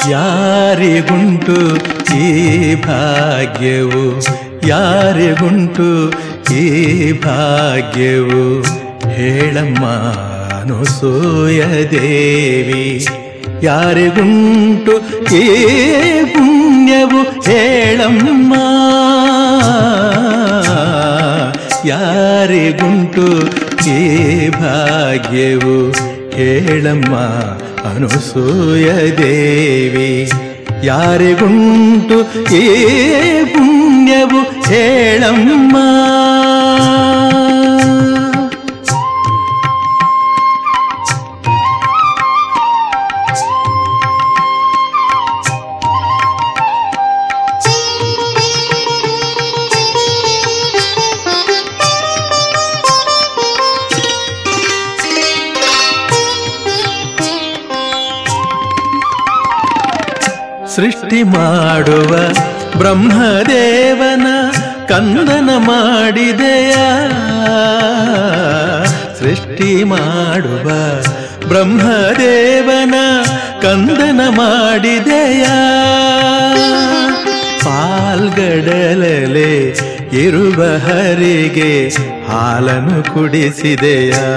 ಯಾರಿಗುಂಟು ಈ ಭಾಗ್ಯವು ಯಾರಿಗುಂಟು ಈ ಭಾಗ್ಯವು ಹೇಳಮ್ಮ ಅನುಸೂಯ ದೇವಿ ಯಾರಿಗುಂಟು ಈ ಪುಣ್ಯವು ಹೇಳಮ್ಮ ಯಾರಿಗುಂಟು ಈ ಭಾಗ್ಯವು ಹೇಳಮ್ಮ ಅನುಸೂಯ ದೇವಿ ಯಾರಿಗುಂಟು ಈ ಪುಣ್ಯವು ಹೇಳಮ್ಮ ಸೃಷ್ಟಿ ಮಾಡುವ ಬ್ರಹ್ಮದೇವನ ಕಂದನ ಮಾಡಿದೆಯ ಸೃಷ್ಟಿ ಮಾಡುವ ಬ್ರಹ್ಮದೇವನ ಕಂದನ ಮಾಡಿದೆಯ ಪಾಲ್ಗಡಲಲೆ ಇರುವ ಹರಿಗೆ ಹಾಲನ್ನು ಕುಡಿಸಿದೆಯಾ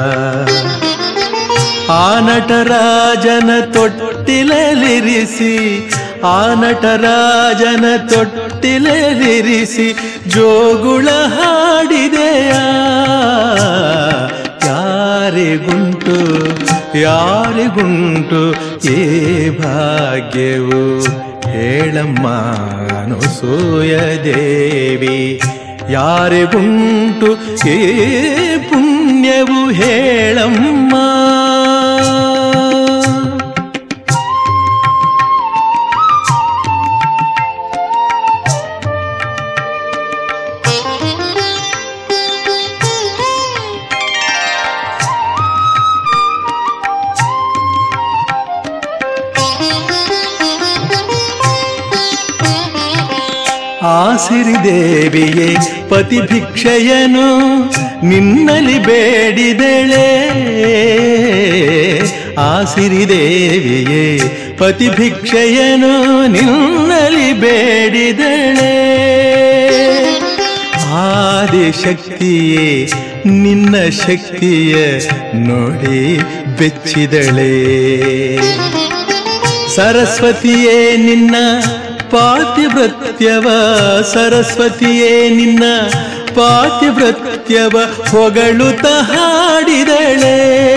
ಆ ನಟರಾಜನ ತೊಟ್ಟಿಲಲಿರಿಸಿ ಆ ನಟರಾಜನ ತೊಟ್ಟಿಲಲಿರಿಸಿ ಜೋಗುಳ ಹಾಡಿದೆಯ ಯಾರಿಗುಂಟು ಯಾರಿಗುಂಟು ಈ ಭಾಗ್ಯವು ಹೇಳಮ್ಮ ಅನುಸೂಯ ದೇವಿ ಯಾರಿಗುಂಟು ಈ ಪುಣ್ಯವು ಹೇಳಮ್ಮ ಆಸಿರಿದೇವಿಯೇ ಪತಿಭಿಕ್ಷೆಯನು ನಿನ್ನಲಿ ಬೇಡಿದೆಳೆ ಆಸಿರಿದೇವಿಯೇ ಪತಿಭಿಕ್ಷೆಯನು ನಿನ್ನಲಿ ಬೇಡಿದೆಳೆ ಆದಿಶಕ್ತಿಯೇ ನಿನ್ನ ಶಕ್ತಿಯ ನೋಡಿ ಬೆಚ್ಚಿದಳೆ ಸರಸ್ವತಿಯೇ ನಿನ್ನ ಪಾತಿವ್ರತ್ಯವ ಸರಸ್ವತಿಯೇ ನಿನ್ನ ಪಾತಿವ್ರತ್ಯವ ಹೊಗಳುತ್ತ ಹಾಡಿದಳೆ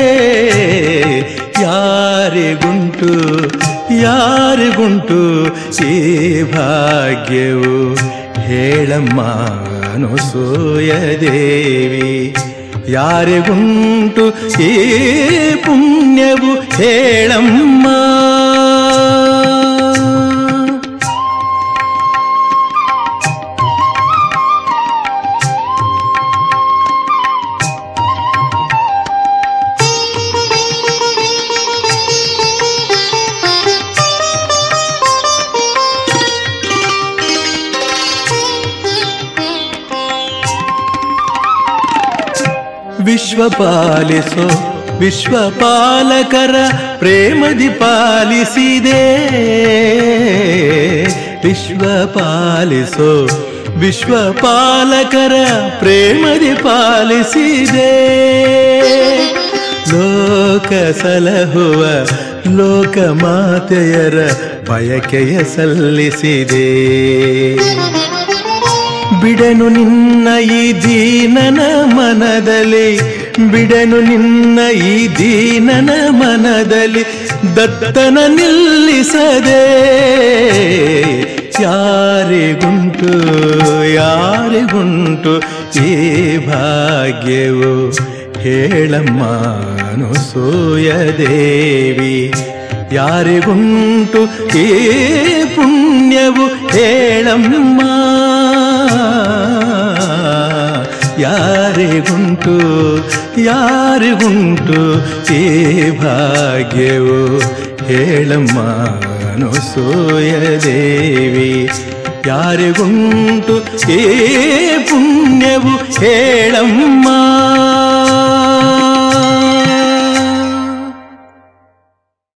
ಯಾರಿಗುಂಟು ಯಾರಿಗುಂಟು ಈ ಭಾಗ್ಯವು ಹೇಳಮ್ಮ ಅನುಸೂಯ ದೇವಿ ಯಾರಿಗುಂಟು ಈ ಪುಣ್ಯವು ಹೇಳಮ್ಮ ವಿಶ್ವ ಪಾಲಿಸೋ ವಿಶ್ವಪಾಲಕರ ಪ್ರೇಮದಿ ಪಾಲಿಸಿದೆ ವಿಶ್ವ ಪಾಲಿಸೋ ವಿಶ್ವಪಾಲಕರ ಪ್ರೇಮದಿ ಪಾಲಿಸಿದೆ ಲೋಕ ಸಲಹುವ ಲೋಕ ಮಾತೆಯರ ಬಯಕೆಯ ಸಲ್ಲಿಸಿದೆ ಬಿಡನು ನಿನ್ನ ಈ ದೀನನ ಮನದಲ್ಲಿ ಬಿಡನು ನಿನ್ನ ಈ ದೀನನ ಮನದಲ್ಲಿ ದತ್ತನ ನಿಲ್ಲಿಸದೆ ಯಾರಿಗುಂಟು ಯಾರಿಗುಂಟು ಈ ಭಾಗ್ಯವು ಹೇಳಮ್ಮ ಅನುಸೂಯ ದೇವಿ ಯಾರಿಗುಂಟು ಈ ಪುಣ್ಯವು ಹೇಳಮ್ಮ ಯಾರಿಗುಂಟು ಯಾರಿಗುಂಟು ಈ ಭಾಗ್ಯವು ಹೇಳಮ್ಮ ಅನುಸೂಯ ದೇವಿ ಯಾರಿಗುಂಟು ಈ ಪುಣ್ಯವು ಹೇಳಮ್ಮ